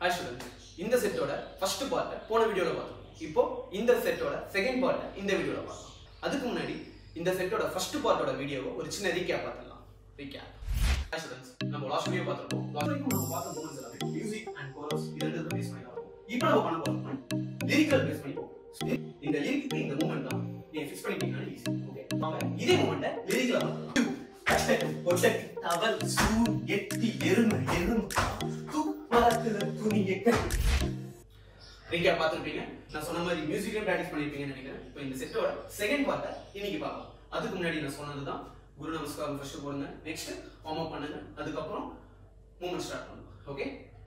hi students இந்த செட்டோட first பார்ட்டை போன வீடியோவில் பார்த்தோம் இப்போ இந்த செட்டோட செகண்ட் பார்ட்டை இந்த வீடியோவில் பார்த்தோம் அதுக்கு முன்னாடி இந்த செட்டோட ஃபர்ஸ்ட் பார்ட்டோட வீடியோவை ஒரு சின்ன ரீகேப் பார்த்துடலாம் ரீகேப் ஹாய் ஸ்டூடெண்ட்ஸ் நம்ம லாஸ்ட் வீடியோ பார்த்துருக்கோம் லாஸ்ட் வரைக்கும் நம்ம பார்த்த மூமெண்ட்ஸ் எல்லாமே மியூசிக் அண்ட் கோரஸ் இது ரெண்டு பேஸ் பண்ணி தான் இப்போ நம்ம பண்ண போகிறோம் லிரிக்கல் பேஸ் பண்ணி போகும் இந்த லிரிக்கு இந்த மூமெண்ட் தான் நீங்க ஃபிக்ஸ் பண்ணிட்டீங்கன்னா ஈஸி ஓகே வாங்க இதே மூமெண்ட்டை லிரிக்கலா பார்க்கலாம் ஒட்டக்கு தவல் சூ எட்டி எருமை எருமை துப்பரத்துல துணியை கட்டி ரீகேப் பார்த்துருப்பீங்க நான் சொன்ன மாதிரி மியூசிக்கையும் ப்ராக்டிஸ் பண்ணியிருப்பீங்கன்னு நினைக்கிறேன் இப்போ இந்த செட்டோட செகண்ட் பார்ட்டை இன்னைக்கு பார்க்கலாம் அதுக்கு முன்னாடி நான் சொன்னது தான் குரு நமஸ்காரம் ஃபர்ஸ்ட் போடுங்க நெக்ஸ்ட் வார்ம் அப் பண்ணுங்க அதுக்கப்புறம் மூமெண்ட் ஸ்டார்ட் பண்ணுங்க ஓகே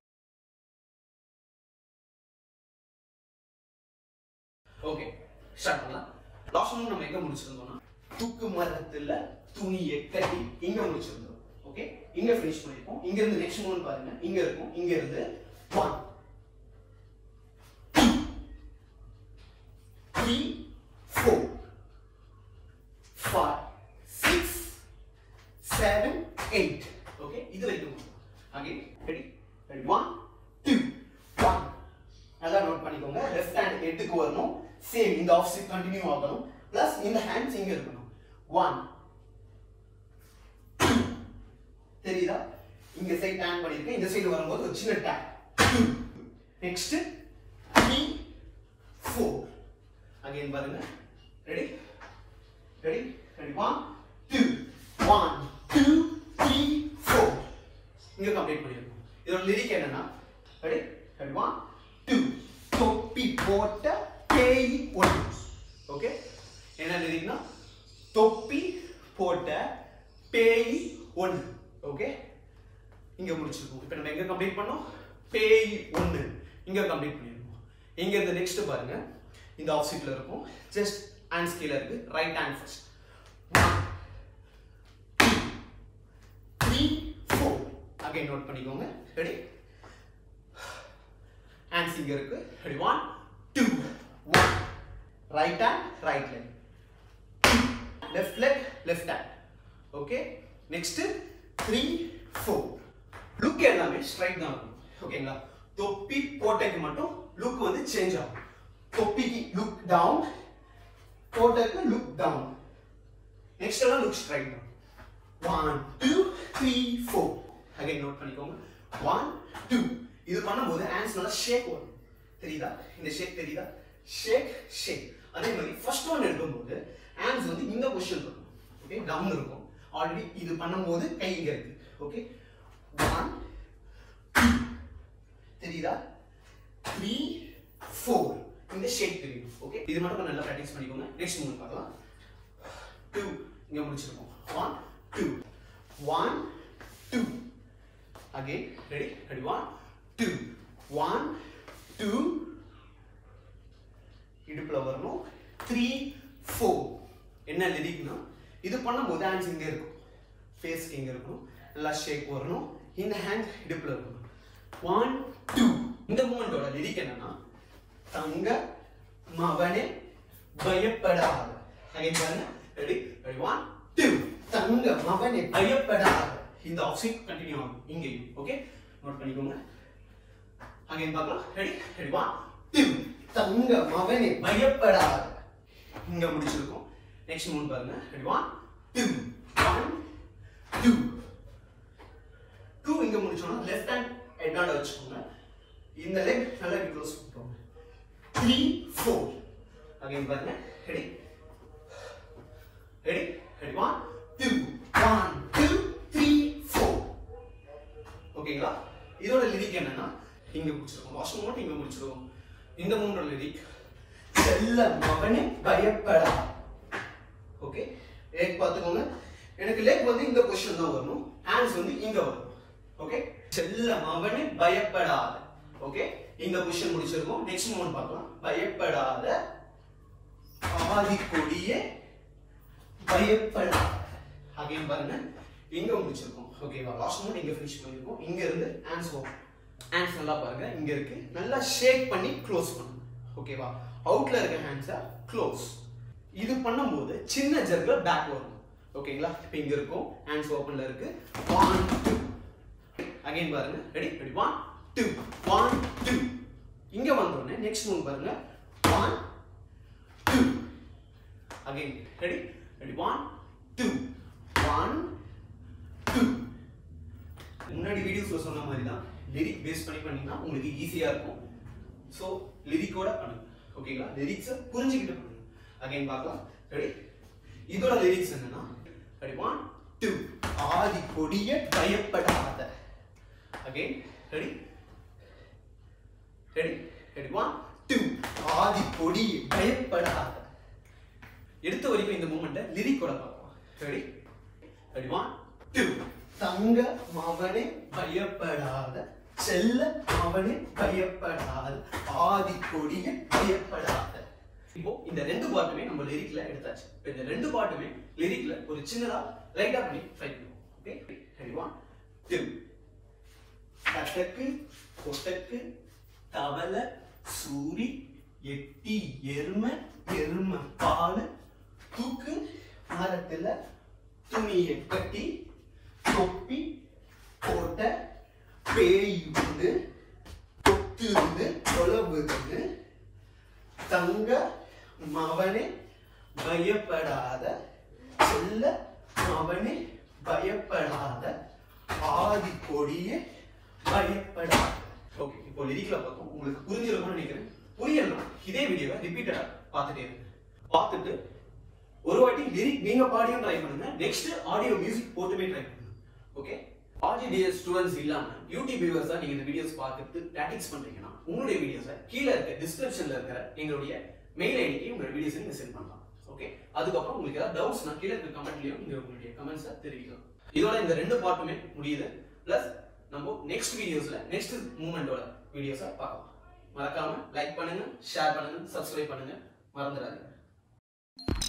ஓகே ஸ்டார்ட் பண்ணலாம் லாஸ்ட் மூணு நம்ம எங்க முடிச்சிருந்தோம்னா தூக்கு மரத்துல துணியை கட்டி இங்க முடிச்சிருந்தோம் ஓகே இங்க ஃபினிஷ் பண்ணிருக்கோம் இங்க இருந்து நெக்ஸ்ட் மூணு பாருங்க இங்க இருக்கும் இங்க இருந்து one three four five six seven eight okay இது வரைக்கும் again ready ready one two one நல்லா நோட் பண்ணிக்கோங்க லெஃப்ட் ஹேண்ட் ஹெட்டுக்கு வரணும் சேம் இந்த ஆஃப் கண்டினியூ ஆகணும் பிளஸ் இந்த ஹேண்ட்ஸ் இங்க இருக்கணும் ஒன் தெரியுதா இங்க சைடு டேன் பண்ணிருக்கேன் இந்த சைடு வரும்போது ஒரு சின்ன டேன் நெக்ஸ்ட் த்ரீ ஃபோர் அகைன் பாருங்க ready ready ready one two one two three four இங்க கம்ப்ளீட் பண்ணிருக்கோம் இதோட லிரிக் என்னன்னா ரெடி ரெடி ஒன் டூ தொப்பி போட்ட பேய் ஒன்று ஓகே என்ன லிரிக்னா தொப்பி போட்ட பேய் ஒன்று ஓகே இங்க முடிச்சிருக்கோம் இப்போ நம்ம எங்க கம்ப்ளீட் பண்ணோம் பேய் ஒன்று இங்க கம்ப்ளீட் பண்ணிருக்கோம் இங்க இருந்து நெக்ஸ்ட் பாருங்க இந்த ஆப்போசிட்ல இருக்கும் ஜஸ்ட் ஹேண்ட்ஸ் கீழ இருக்கு right hand first three four again note பண்ணிக்கோங்க ரெடி ஹேண்ட்ஸ் இங்க இருக்கு ready one two one right hand right leg left leg left hand okay next three four look எல்லாமே ஸ்ட்ரைட் தான் இருக்கும் ஓகேங்களா தொப்பி போட்டைக்கு மட்டும் லுக் வந்து சேஞ்ச் ஆகும் தொப்பிக்கு லுக் டவுன் போட்டைக்கு லுக் டவுன் நெக்ஸ்ட் எல்லாம் லுக் ஸ்ட்ரைட் தான் one two three four again note பண்ணிக்கோங்க ஒன் டூ இது பண்ணும்போது ஹேண்ட்ஸ் நல்லா ஷேக் வரும் தெரியுதா இந்த ஷேக் தெரியுதா ஷேக் ஷேக் அதே மாதிரி ஃபர்ஸ்ட் ஒன் எடுக்கும்போது ஹேண்ட்ஸ் வந்து இந்த பொசிஷன் இருக்கும் ஓகே டவுன் இருக்கும் ஆல்ரெடி இது பண்ணும்போது கை இங்க இருக்கு ஓகே ஒன் தெரியுதா த்ரீ ஃபோர் இந்த ஷேக் தெரியும் ஓகே இது மட்டும் நல்லா ப்ராக்டிஸ் பண்ணிக்கோங்க நெக்ஸ்ட் மூணு பார்க்கலாம் டூ இங்க முடிச்சிருக்கோம் one two one two again ready ready one two one two இடுப்புல வரணும் த்ரீ ஃபோர் என்ன லிரிக்னா இது பண்ணும்போது ஹேண்ட்ஸ் இங்க இருக்கும் ஃபேஸ்க்கு இங்க இருக்கணும் நல்லா ஷேக் வரணும் இந்த ஹேண்ட் இடுப்புல இருக்கணும் ஒன் டூ இந்த மூமெண்டோட லிரிக் என்னன்னா தங்க மவனே பயப்படாத அகைன் பாருங்க ரெடி ரெடி ஒன் டூ தங்க மவனே பயப்படாத இந்த ஆப்ஷன் கண்டினியூ ஆகும் இங்கேயும் ஓகே நோட் பண்ணிக்கோங்க அகைன் பார்க்கலாம் ரெடி ரெடி ஒன் டூ தங்க மவனே பயப்படாத இங்க முடிச்சிருக்கோம் நெக்ஸ்ட் மூணு பாருங்க ready one two one two two இங்க முடிச்சோம்னா லெஃப்ட் ஹேண்ட் ஹெட்டாண்ட வச்சுக்கோங்க இந்த லெக் நல்லா இப்படி க்ளோஸ் பண்ணிக்கோங்க த்ரீ ஃபோர் அகைன் பாருங்க ready ready ready one two one two three four ஓகேங்களா இதோட லிரிக் என்னன்னா இங்க முடிச்சிருக்கோம் லாஸ்ட் மூமெண்ட் இங்க முடிச்சிருக்கோம் இந்த மூன்றோட லிரிக் செல்ல மகனே பயப்படா ஓகே லேக் பார்த்துக்கோங்க எனக்கு லேக் வந்து இந்த பொசிஷன் தான் வரணும் ஹேண்ட்ஸ் வந்து இங்க வரும் ஓகே செல்ல மகனே பயப்படாத ஓகே இந்த பொசிஷன் முடிச்சிருக்கோம் நெக்ஸ்ட் மூமெண்ட் பார்க்கலாம் பயப்படாத ஆதி கொடியே பயப்படாத அகைன் பாருங்க இங்க முடிச்சிருக்கோம் ஓகேவா லாஸ்ட் மூமெண்ட் இங்க ஃபினிஷ் பண்ணிருக்கோம் இங்க இருந்து ஹேண்ட்ஸ் ஓப்பன் ஹேண்ட்ஸ் நல்லா பாருங்க இங்க இருக்கு நல்லா ஷேக் பண்ணி க்ளோஸ் பண்ணுங்க ஓகேவா அவுட்ல இருக்க ஹேண்ட்ஸை க்ளோஸ் இது பண்ணும்போது சின்ன ஜர்க்ல பேக் வரும் ஓகேங்களா இப்போ இங்க இருக்கும் ஹேண்ட்ஸ் ஓப்பன்ல இருக்கு ஒன் டூ அகைன் பாருங்க ready ready one two one two இங்க வந்தோடனே நெக்ஸ்ட் மூவ் பாருங்க one two again ready ready one two one two முன்னாடி வீடியோஸ்ல சொன்ன மாதிரி தான் லிரிக் பேஸ் பண்ணி பண்ணீங்கன்னா உங்களுக்கு ஈஸியா இருக்கும் ஸோ லிரிக்கோட பண்ணுங்க ஓகேங்களா லிரிக்ஸை புரிஞ்சுக்கிட்டு பண்ணுங்க அகைன் பார்க்கலாம் ரெடி இதோட லிரிக்ஸ் என்னன்னா ரெடி ஒன் டூ ஆதி கொடிய பயப்படாத again ready ready ready one two ஆதி கொடிய பயப்படாத எடுத்த வரைக்கும் இந்த மூமெண்ட்டை லிரிக்கோட பார்க்கலாம் ரெடி ரெடி ஒன் டூ தங்க மவனே பயப்படாத செல்ல மவனே பயப்படாத ஆதி கொடிய பயப்படாத இப்போ இந்த ரெண்டு பாட்டுமே நம்ம லிரிக்ல எடுத்தாச்சு இப்போ இந்த ரெண்டு பாட்டுமே லிரிக்ல ஒரு சின்னதா லைட்டா பண்ணி ட்ரை பண்ணுவோம் ஓகே ரெடி ஒன் டூ கட்டக்கு கொட்டக்கு தவளை சூரி எட்டி எருமை எருமை பால் தூக்கு மரத்துல துணியை கட்டி தொப்பி போட்ட பேய் உண்டு கொத்து இருந்து உழவுதுன்னு தங்க மவனே பயப்படாத செல்ல மவனே பயப்படாத ஆதி கொடியே பயப்படாத ஓகே இப்போ லிரிக்ல பார்த்தோம் உங்களுக்கு புரிஞ்சிருக்கும்னு நினைக்கிறேன் புரியலாம் இதே வீடியோவை ரிப்பீட்டடா பார்த்துட்டே இருங்க பார்த்துட்டு ஒரு வாட்டி லிரிக் நீங்க பாடியும் ட்ரை பண்ணுங்க நெக்ஸ்ட் ஆடியோ மியூசிக் போட்டுமே ட்ரை பண்ணுங்க ஓகே ஆர்ஜிடிஎஸ் ஸ்டூடெண்ட்ஸ் இல்லாம யூடியூப் வியூவர்ஸ் தான் நீங்க இந்த வீடியோஸ் பார்த்துட்டு ப்ராக்டிஸ் பண்றீங்கன்னா உங்களுடைய வீடியோஸை கீழே இருக்க டிஸ்கிரிப்ஷன்ல இருக்கிற எங்களுடைய மெயில் ஐடிக்கு உங்களோட வீடியோஸை நீங்க சென்ட் பண்ணலாம் ஓகே அதுக்கப்புறம் உங்களுக்கு ஏதாவது டவுட்ஸ்னா கீழே இருக்க கமெண்ட்லயும் நீங்க உங்களுடைய கமெண்ட்ஸை தெரிவிக்கலாம் இதோட இந்த ரெண்டு பார்ட்டுமே முடியுது பிளஸ் நம்ம நெக்ஸ்ட் வீடியோஸ்ல நெக்ஸ்ட் மூமெண்டோட வீடியோஸை பார்க்கலாம் மறக்காம லைக் பண்ணுங்க ஷேர் பண்ணுங்க சப்ஸ்கிரைப் பண்ணுங்க மறந்துடாதீங்க